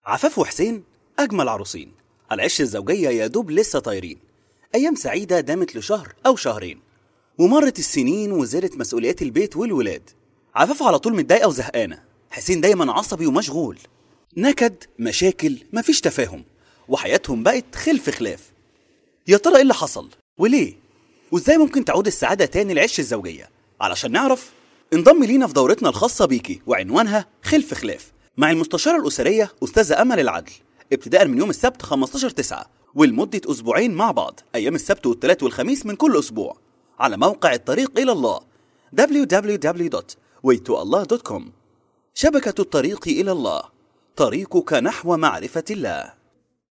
عفاف وحسين أجمل عروسين العش الزوجية يا دوب لسه طايرين أيام سعيدة دامت لشهر أو شهرين ومرت السنين وزادت مسؤوليات البيت والولاد عفاف على طول متضايقة وزهقانة حسين دايما عصبي ومشغول نكد مشاكل مفيش تفاهم وحياتهم بقت خلف خلاف يا ترى ايه اللي حصل وليه وازاي ممكن تعود السعادة تاني لعش الزوجية علشان نعرف انضم لينا في دورتنا الخاصة بيكي وعنوانها خلف خلاف مع المستشارة الأسرية أستاذة أمل العدل ابتداء من يوم السبت 15 9 ولمدة أسبوعين مع بعض أيام السبت والثلاث والخميس من كل أسبوع على موقع الطريق إلى الله www.waytoallah.com شبكة الطريق إلى الله طريقك نحو معرفة الله